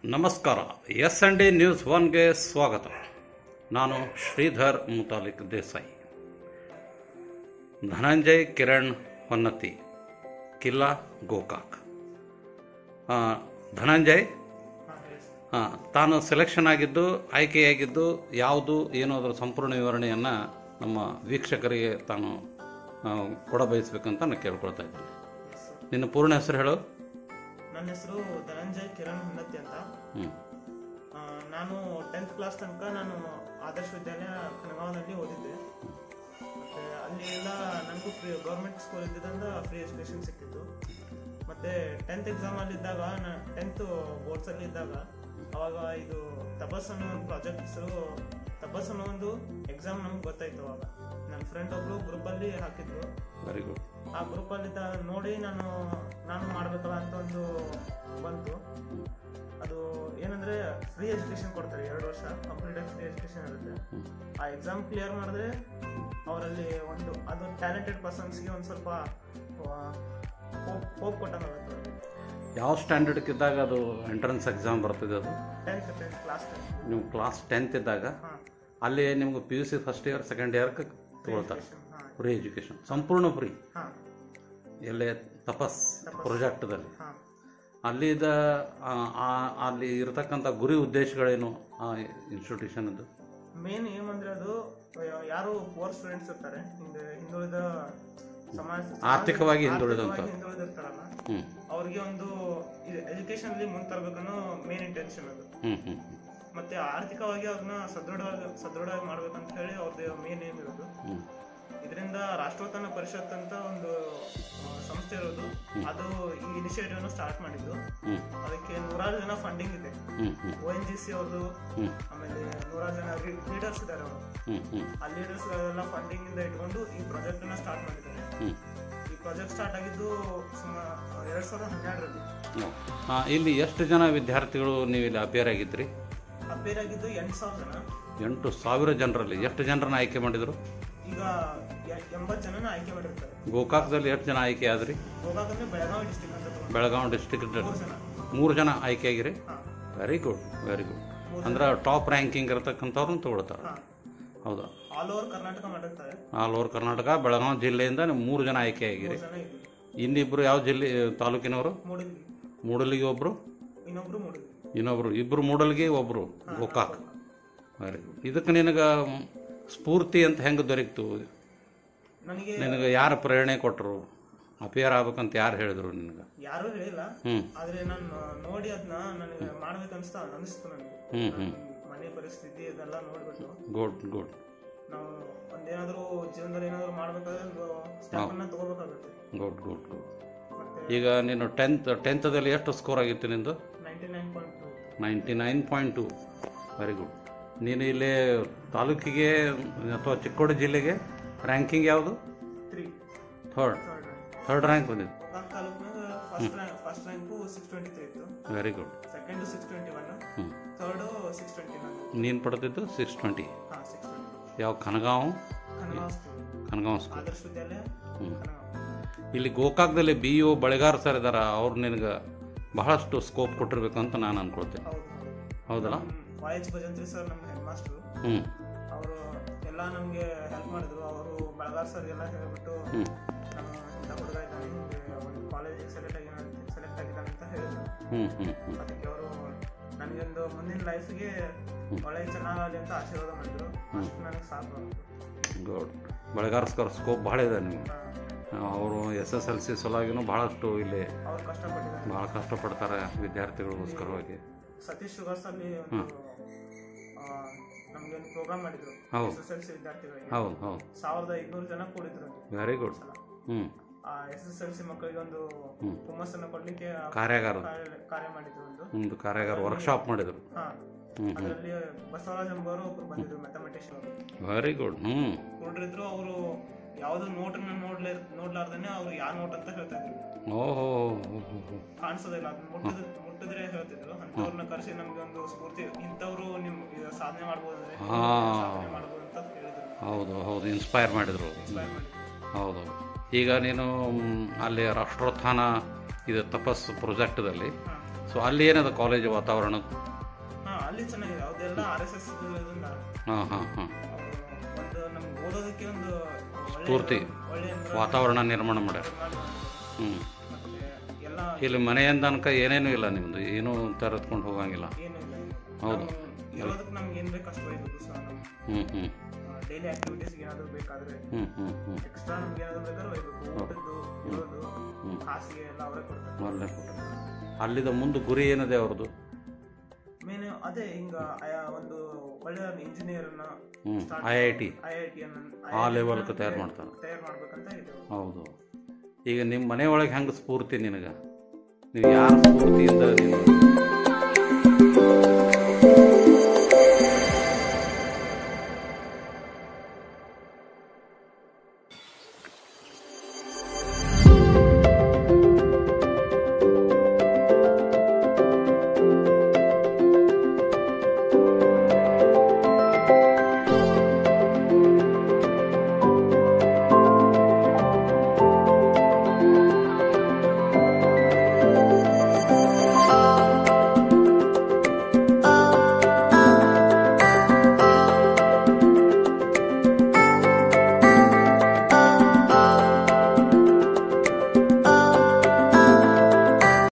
ನಮಸ್ಕಾರ S N D news ಒನ್ಗೆ ಸ್ವಾಗತ ನಾನು ಶ್ರೀಧರ್ ಮುತಾಲಿಕ್ ದೇಸಾಯಿ ಧನಂಜಯ್ ಕಿರಣ್ ಹೊನ್ನತಿ ಕಿಲ್ಲಾ ಗೋಕಾಕ್ ಆ, ಧನಂಜಯ್ ಹಾಂ ತಾನು ಸೆಲೆಕ್ಷನ್ ಆಗಿದ್ದು ಆಯ್ಕೆಯಾಗಿದ್ದು ಯಾವುದು ಏನು ಅದರ ಸಂಪೂರ್ಣ ವಿವರಣೆಯನ್ನು ನಮ್ಮ ವೀಕ್ಷಕರಿಗೆ ತಾನು ಆ, ಕೊಡಬಯಸ್ಬೇಕಂತ ನಾನು ಕೇಳ್ಕೊಳ್ತಾ ಇದ್ದೀನಿ ನಿನ್ನ ಪೂರ್ಣ ಹೆಸರು ಹೇಳು ನನ್ನ ಹೆಸರು ಧನಂಜಯ್ ಕಿರಣ್ ಹೊನ್ನತಿ ಅಂತ ಹ್ಞೂ ಆ, ನಾನು ಟೆಂತ್ ಕ್ಲಾಸ್ ತನಕ ನಾನು ಆದರ್ಶ ವಿದ್ಯಾಲಯ ಕನಗಾವನಲ್ಲಿ ಓದಿದ್ದೆ ಮತ್ತೆ ಅಲ್ಲಿ ಎಲ್ಲ ನನಗೂ ಫ್ರೀ ಗೌರ್ಮೆಂಟ್ ಸ್ಕೂಲ್ ಇದ್ದಿದ್ದರಿಂದ ಫ್ರೀ ಎಜುಕೇಶನ್ ಸಿಕ್ಕಿತ್ತು ಮತ್ತೆ ಟೆಂತ್ ಎಕ್ಸಾಮ್ ಅಲ್ಲಿ ಇದ್ದಾಗ ಟೆಂತ್ ಬೋರ್ಡ್ಸ್ ಅಲ್ಲಿ ಇದ್ದಾಗ ಅವಾಗ ಇದು ತಪಸ್ ಅನ್ನೋ ಒಂದು ಪ್ರಾಜೆಕ್ಟ್ ಹೆಸರು ತಪಸ್ ಅನ್ನೋ ಒಂದು ಎಕ್ಸಾಮ್ ನಮ್ಗೆ ಗೊತ್ತಾಯ್ತು ಅವಾಗ ನನ್ನ ಫ್ರೆಂಡ್ ಒಬ್ರು ಗ್ರೂಪ್ ಅಲ್ಲಿ ಹಾಕಿದ್ರು ವೆರಿ ಗುಡ್ ಆ ಗ್ರೂಪ್ ಅಲ್ಲಿ ನೋಡಿ ನಾನು ನಾನು ಮಾಡ್ಬೇಕಲ್ಲ ಅಂತ ಒಂದು ಬಂತು ಅದು ಏನಂದ್ರೆ ಫ್ರೀ ಎಜುಕೇಶನ್ ಕೊಡ್ತಾರೆ ಎರಡು ವರ್ಷ ಕಂಪ್ಲೀಟ್ ಆಗಿ ಫ್ರೀ ಎಜುಕೇಶನ್ ಇರುತ್ತೆ ಆ ಎಕ್ಸಾಮ್ ಕ್ಲಿಯರ್ ಮಾಡಿದ್ರೆ ಅವರಲ್ಲಿ ಒಂದು ಅದು ಟ್ಯಾಲೆಂಟೆಡ್ ಪರ್ಸನ್ಸ್ಗೆ ಒಂದು ಸ್ವಲ್ಪ ಹೋಪ್ ಕೊಟ್ಟಂಗಾಗುತ್ತೆ ಯಾವ ಸ್ಟ್ಯಾಂಡರ್ಡ್ಕಿದ್ದಾಗ ಅದು ಎಂಟ್ರೆನ್ಸ್ ಎಕ್ಸಾಮ್ ಬರ್ತದೆ ಅದು ಟೆಂತ್ ಟೆಂತ್ ಕ್ಲಾಸ್ ಟೆಂತ್ ನೀವು ಕ್ಲಾಸ್ ಟೆಂತ್ ಇದ್ದಾಗ ಹಾಂ ಅಲ್ಲಿ ನಿಮ್ಗೆ P U C first year second ಇಯರ್ಗೆ ತಗೊಳ್ತಾರೆ ಹಾಂ ಫ್ರೀ ಎಜುಕೇಷನ್ ಸಂಪೂರ್ಣ ಫ್ರೀ ಹಾಂ ಎಲ್ಲೇ ತಪಸ್ ಪ್ರಾಜೆಕ್ಟ್ದಲ್ಲಿ ಹಾಂ ಅಲ್ಲಿದ ಆ- ಆ- ಅಲ್ಲಿ ಇರತಕ್ಕಂಥ ಗುರಿ ಉದ್ದೇಶಗಳೇನು ಆ ಇನ್ಸ್ಟಿಟ್ಯೂಷನ್ದು ಮೇನ್ ಏನಂದ್ರೆ ಅದು ಯಾರು ಪೋರ್ ಸ್ಟೂಡೆಂಟ್ಸ್ ಇರ್ತಾರೆ ಹಿಂದೆ ಹಿಂದುಳಿದ ಸಮಾಜ ಆರ್ಥಿಕವಾಗಿ ಹಿಂದುಳಿದಂತ. ಆರ್ಥಿಕವಾಗಿ ಹಿಂದುಳಿದಿರ್ತಾರಲ್ಲ ಹ್ಞೂ ಅವ್ರಿಗೆ ಒಂದು ಎಜುಕೇಶನ್ ಅಲ್ಲಿ ಮುಂದೆ ತರಬೇಕನ್ನೋ ಮೇನ್ ಇಂಟೆನ್ಷನ್ ಅದು ಹ್ಞೂ ಹ್ಞೂ ಮತ್ತೆ ಆರ್ಥಿಕವಾಗಿ ಅವ್ರನ್ನ ಸದೃಢವಾಗಿ ಸದೃಢವಾಗಿ ಮಾಡ್ಬೇಕಂತ ಹೇಳಿ ಅವ್ರದ್ದು ಮೇನ್ ಏಮ್ ಇರೋದು ಹ್ಞೂ ಇದರಿಂದ ರಾಷ್ಟ್ರೋತ್ಥಾನ ಪರಿಷತ್ ಅಂತ ಒಂದು ಆ, ಸಂಸ್ಥೆ ಇರೋದು ಅದು ಈ ಇನಿಷಿಯೇಟಿವ್ ಅನ್ನು ಸ್ಟಾರ್ಟ್ ಮಾಡಿದ್ದು ಹ್ಞೂ ಅದಕ್ಕೆ ನೂರಾರು ಜನ ಫಂಡಿಂಗ್ ಇದೆ ಹ್ಞೂ ಹ್ಞೂ ಒ ಎನ್ ಜಿ ಸಿ ಅವ್ರದ್ದು ಹ್ಞೂ ಆಮೇಲೆ ನೂರಾರು ಜನ ಲೀಡರ್ಸ್ ಇದ್ದಾರೆ ಅವರು ಹ್ಞೂ ಹ್ಞೂ ಆ ಲೀಡರ್ಸ್ ಗಳೆಲ್ಲ ಫಂಡಿಂಗ್ ಇಂದ ಇಟ್ಕೊಂಡು ಈ ಪ್ರಾಜೆಕ್ಟ್ ಅನ್ನ ಸ್ಟಾರ್ಟ್ ಮಾಡಿದ್ದಾರೆ ಹ್ಞೂ ಈ ಪ್ರಾಜೆಕ್ಟ್ ಸ್ಟಾರ್ಟ್ ಆಗಿದ್ದು ಸುಮಾರು ಎರಡ್ ಸಾವಿರದ ಹನ್ನೆರಡರಲ್ಲಿ ಹ್ಞೂ ಇಲ್ಲಿ ಎಷ್ಟು ಜನ ವಿದ್ಯಾರ್ಥಿಗಳು ನೀವು ಇಲ್ಲಿ ಅಪೇರ್ ಆಗಿದ್ರಿ ಅಪೇರ್ ಆಗಿದ್ದು ಎಂಟು ಸಾವಿರ ಜನ ಎಂಟು ಸಾವಿರ ಜನರಲ್ಲಿ ಎಷ್ಟು ಜನರನ್ನ ಆಯ್ಕೆ ಮಾಡಿದರು ಈಗ ಎ- ಎಂಬತ್ತು ಜನನ ಆಯ್ಕೆ ಮಾಡಿರ್ತಾರೆ ಗೋಕಾಕ್ದಲ್ಲಿ ಎಷ್ಟು ಜನ ಆಯ್ಕೆ ಆದ್ರಿ ಗೋಕಾಕ್ ಅಂದ್ರೆ ಬೆಳಗಾವಿ ಡಿಸ್ಟಿಕ್ ಅಂತ ತಗೊಂಡ್ರೆ ಬೆಳಗಾವಿ ಡಿಸ್ಟಿಕ್ ಮೂರು ಜನ ಮೂರು ಜನ ಆಯ್ಕೆ ಆಗಿರಿ ಹಾ ವೆರಿ ಗುಡ್ ವೆರಿ ಗುಡ್ ಅಂದ್ರೆ ಟಾಪ್ ರ್ಯಾಂಕಿಂಗ್ ಇರತಕ್ಕಂಥವ್ರನ್ನ ತಗೊಳ್ತಾರೆ ಹಾ ಹೌದಾ ಆಲ್ ಓವರ್ ಕರ್ನಾಟಕ ಮಾಡಿರ್ತಾರೆ ಆಲ್ ಓವರ್ ಕರ್ನಾಟಕ ಬೆಳಗಾವಿ ಜಿಲ್ಲೆಯಿಂದ ನೀವು ಮೂರು ಜನ ಆಯ್ಕೆ ಆಗಿರಿ ಮೂರು ಜನ ಇದ್ವಿ ಇನ್ನಿಬ್ಬರು ಯಾವ ಜಿಲ್ಲೆ ತಾಲೂಕಿನವರು ಮೂಡಿದ್ವಿ ಮೂಡಲಿಗೆ ಒಬ್ಬರು ಇನ್ನೊಬ್ರು ಮೂಡಿದ್ವಿ ಇನ್ನೊಬ್ರು ಇಬ್ಬರು ಮೂಡಲ್ಗೆ ಒಬ್ಬರು ಗೋಕಾಕ್ ವೆರಿ ಗುಡ್ ಇದಕ್ಕೆ ನಿನಗೆ ಸ್ಫೂರ್ತಿ ಅಂತ ಹೆಂಗೆ ದೊರಕಿತು ನನಗೆ ನಿನಗೆ ಯಾರು ಪ್ರೇರಣೆ ಕೊಟ್ಟರು ಅಪಿಯರ್ ಆಗ್ಬೇಕಂತ ಯಾರು ಹೇಳಿದ್ರು ನಿನಗೆ ಯಾರು ಹೇಳಿಲ್ಲ ಹ್ಞೂ ಆದ್ರೆ ನಾನು ನೋಡಿ ಅದನ್ನ ನನಗೆ ಮಾಡ್ಬೇಕನ್ಸ್ತಾ ಅನಿಸ್ತು ನನಗೆ ಹ್ಞೂ ಹ್ಞೂ ನನ್ ಮನೆ ಪರಿಸ್ಥಿತಿ ಇದೆಲ್ಲ ನೋಡ್ಬಿಟ್ಟು ಗುಡ್ ಗುಡ್ ನಾವು ಒಂದೇನಾದ್ರೂ ಜೀವನದಲ್ಲಿ ಏನಾದ್ರು ಮಾಡ್ಬೇಕಾದ್ರೆ ಒಂದು ಸ್ಟೆಪ್ ಅನ್ನ ತಗೋಬೇಕಾಗುತ್ತೆ ಗುಡ್ ಗುಡ್ ಗುಡ್ ಮತ್ತೆ ಈಗ ನೀನು ಟೆಂತ್ ಟೆಂತದಲ್ಲಿ ಎಷ್ಟು ಸ್ಕೋರ್ ಆಗಿತ್ತು ನಿಂದು ninety nine point two ninety nine point two very good ನೀನು ಇಲ್ಲಿ ತಾಲೂಕಿಗೆ ಅಥವಾ ಚಿಕ್ಕೋಡಿ ಜಿಲ್ಲೆಗೆ ರ್ಯಾಂಕಿಂಗ್ ಯಾವುದು three third third third rank ಬಂದಿತ್ತು ಗೋಕಾಕ್ ತಾಲೂಕ್ನಾಗ first rank first rank six twenty three ಇತ್ತು very good second six twenty one ಹ್ಞೂ ಥರ್ಡು ಸಿಕ್ಸ್ ಟ್ವೆಂಟಿ ಒನ್ ನೀನು ಪಡೆದಿದ್ದು ಸಿಕ್ಸ್ ಟ್ವೆಂಟಿ ಹಾಂ ಸಿಕ್ಸ್ ಟ್ವೆಂಟಿ ಯಾವ ಕನಗಾಂವ್ ಕನ್ನಡ ಸ್ಕೂಲ್ ಕನಗಾಂವ್ ಸ್ಕೂಲ್ ಆದರ್ಶ ವಿದ್ಯಾಲಯ ಹ್ಞೂ ಕನ್ನಡ ಇಲ್ಲಿ ಗೋಕಾಕ್ದಲ್ಲಿ ಬಿ ಯು ಬಳೆಗಾರ್ ಸರ್ ಇದಾರ ಅವ್ರು ನಿನಗೆ ಬಹಳಷ್ಟು ಸ್ಕೋಪ್ ಕೊಟ್ಟಿರ್ಬೇಕು ಅಂತ ನಾನು ಅನ್ಕೊಳ್ತೇನೆ ಹೌದು ಹೌದಲ್ಲ ವಾಯ್ ಎಚ್ ಭಜಂತ್ರಿ ಸರ್ ನಮ್ಮ ಹೆಡ್ ಮಾಸ್ಟ್ರು ಹ್ಞೂ ಅವರು ಎಲ್ಲ ನಮಗೆ ಹೆಲ್ಪ್ ಮಾಡಿದ್ರು ಅವರು ಬೆಳಗಾರ್ ಸರ್ಗೆಲ್ಲ ಹೇಳ್ಬಿಟ್ಟು ಹ್ಞೂ ನಾನು ಇಂಥ ಹುಡುಗ ಇದ್ದಾನೆ ಹಿಂಗೆ ಒಂದು ಕಾಲೇಜಿಗೆ ಸೆಲೆಕ್ಟ್ ಆಗಿದ್ದಾನೆ ಸೆಲೆಕ್ಟ್ ಆಗಿದ್ದಾನೆ ಅಂತ ಹೇಳಿದ್ರು ಹ್ಞೂ ಹ್ಞೂ ಹ್ಞೂ ಅದಕ್ಕೆ ಅವರು ನನಗೊಂದು ಮುಂದಿನ ಲೈಫ್ಗೆ ಒಳ್ಳೆ ಚೆನ್ನಾಗಲಿ ಅಂತ ಆಶೀರ್ವಾದ ಮಾಡಿದ್ರು ಅಷ್ಟು ನನಗೆ ಸಾಕು ಗುಡ್ ಬಳೆಗಾರ್ ಸ್ಕೋರ್ ಸ್ಕೋಪ್ ಭಾಳ ಇದೆ ನಿಮಗೆ ಅವರು ಎಸ್ ಎಸ್ ಎಲ್ ಸಿ ಸಲುವಾಗಿನೂ ಭಾಳಷ್ಟು ಇಲ್ಲಿ ಅವ್ರು ಕಷ್ಟಪಟ್ಟಿದ್ದಾರೆ ಭಾಳ ಕಷ್ಟಪಡ್ತಾರೆ ವಿದ್ಯಾರ್ಥಿಗಳಿಗೋಸ್ಕರವಾಗಿ ಸತೀಶ್ ಶುಗರ್ಸ್ ಅಲ್ಲಿ ಒಂದು ಆ, ನಮ್ಗೆ ಒಂದು ಪ್ರೋಗ್ರಾಮ್ ಮಾಡಿದ್ರು ಹೌದು. ಎಸ್ ಎಸ್ ಎಲ್ ಸಿ ವಿದ್ಯಾರ್ಥಿಗಳಿಗೆ ಹೌದು ಹೌದು ಸಾವಿರದ ಐದುನೂರು ಜನ ಕೂಡಿದ್ರು ಅಲ್ಲಿ ವೆರಿ ಗುಡ್ ಸಲ. ಹ್ಞೂ ಆ ಎಸ್ ಎಸ್ ಎಲ್ ಸಿ ಮಕ್ಕಳಿಗೆ ಒಂದು ಹುಮ್ಮಸ್ಸನ್ನು ಕೊಡ್ಲಿಕ್ಕೆ ಆ ಕಾರ್ಯಾಗಾರ ಕಾರ್ಯ- ಕಾರ್ಯ ಮಾಡಿದ್ರು ಒಂದು ಒಂದು ಕಾರ್ಯಾಗಾರ ವರ್ಕ್ಶಾಪ್ ಮಾಡಿದರು ಹಾ ಹ್ಞೂ ಹ್ಞೂ ಅದರಲ್ಲಿ ಬಸವರಾಜ್ ಎಂಬವರು ಒಬ್ರು ಬಂದಿದ್ರು ಮ್ಯಾಥಮೆಟಿಷಿಯನ್ ಅವರು ವೆರಿ ಗುಡ್ ಹ್ಞೂ ಕುಡ್ರಿದ್ರು ಅವರು ಯಾವ್ದು ನೋಟನ್ನ ನೋಡ್ಲೇ ನೋಡ್ಲಾರ್ದೇನೆ ಅವ್ರು ಯಾವ ನೋಟ್ ಅಂತ ಹೇಳ್ತಾ ಇದ್ರು ಓಹೋ ಕಾಣಿಸೋದಿಲ್ಲ ಅದನ್ನ ಮುಟ್ಟಿದ್ರೆ ಮುಟ್ಟಿದ್ರೆ ಹೇಳ್ತಿದ್ರು ಅಂತವ್ರನ್ನ ಕರೆಸಿ ನಮ್ಗೆ ಒಂದು ಸ್ಫೂರ್ತಿ ಇಂಥವ್ರು ನಿಮ್ ಇದು ಸಾಧನೆ ಮಾಡ್ಬೋದು ಅಂದ್ರೆ ಹಾ. ಸಾಧನೆ ಮಾಡ್ಬೋದು ಅಂತ ಹೇಳಿದ್ರು ಹೌದು ಹೌದು ಇನ್ಸ್ಪೈರ್ ಮಾಡಿದರು ಇನ್ಸ್ಪೈರ್ ಮಾಡಿದ್ರು ಹೌದು ಈಗ ನೀನು ಮ್, ಅಲ್ಲಿ ರಾಷ್ಟ್ರೋತ್ಥಾನ ಇದು ತಪಸ್ ಪ್ರಾಜೆಕ್ಟ್ದಲ್ಲಿ ಹಾ ಸೊ ಅಲ್ಲಿ ಏನದ ಕಾಲೇಜ್ ವಾತಾವರಣ ಹಾ ಅಲ್ಲಿ ಚೆನ್ನಾಗಿದೆ ಅದೆಲ್ಲ ಆರ್ ಎಸ್ ಎಸ್ ಇದರಿಂದ ಹಾಂ ಹಾಂ ಹಾಂ ಅವ್ರು ಒಂದು ನಮ್ಗೆ ಓದೋದಕ್ಕೆ ಒಂದು ಒಳ್ಳೆ ಸ್ಫೂರ್ತಿ ಒಳ್ಳೆ ವಾತಾವರಣ ನಿರ್ಮಾಣ ಮಾಡ್ಯಾರ ಹ್ಞೂ ಮತ್ತೆ ಎಲ್ಲ ಇಲ್ಲಿ ಮನೆಯಿಂದ ಅನ್ಕ ಏನೇನೂ ಇಲ್ಲ ನಿಮ್ಮದು ಏನೂ ತರತ್ಕೊಂಡು ಹೋಗಂಗಿಲ್ಲ ಏನು ಇಲ್ಲ ಹೌದು. ನಾವು ಇರೋದಕ್ಕೆ ನಮ್ಗೆ ಏನು ಬೇಕು ಅಷ್ಟು ಒಯ್ಬೇಕು ಸೊ ನಮ್ಮ ಹ್ಞೂ ಹ್ಞೂ ಡೈಲಿ ಆಕ್ಟಿವಿಟೀಸ್ಗೆ ಏನಾದರೂ ಬೇಕಾದ್ರೆ ಹ್ಞೂ ಹ್ಞೂ ಹ್ಞೂ ಎಕ್ಸ್ಟ್ರಾ ನಮ್ಗೆ ಏನಾದರೂ ಬೇಕಾದ್ರೆ ಒಯ್ಬೇಕು ಊಟದ್ದು ಇರೋದು ಹಾಸಿಗೆ ಎಲ್ಲ ಅವರೇ ಕೊಡ್ತಾರೆ ಒಳ್ಳೆ ಕೊಟ್ಟ ಅಲ್ಲಿದ ಮುಂದೆ ಗುರಿ ಏನಿದೆ ಅವ್ರದ್ದು ಮೇನ್ ಅದೇ ಹಿಂಗ ಆಯಾ ಒಂದು ಒಳ್ಳೆ ಇಂಜಿನಿಯರ್ನ ಹ್ಞೂ I I T I I T ಅನ್ನ ಆ ಲೆವೆಲ್ಗೆ ತಯಾರು ಮಾಡ್ತಾರೆ ತಯಾರು ಮಾಡ್ಬೇಕಂತ ಇದೆ ಹೌದು ಈಗ ನಿಮ್ಮ ಮನೆಯೊಳಗೆ ಹೆಂಗೆ ಸ್ಫೂರ್ತಿ ನಿನಗೆ ನೀವು ಯಾರ ಸ್ಫೂರ್ತಿಯಿಂದ ನೀನು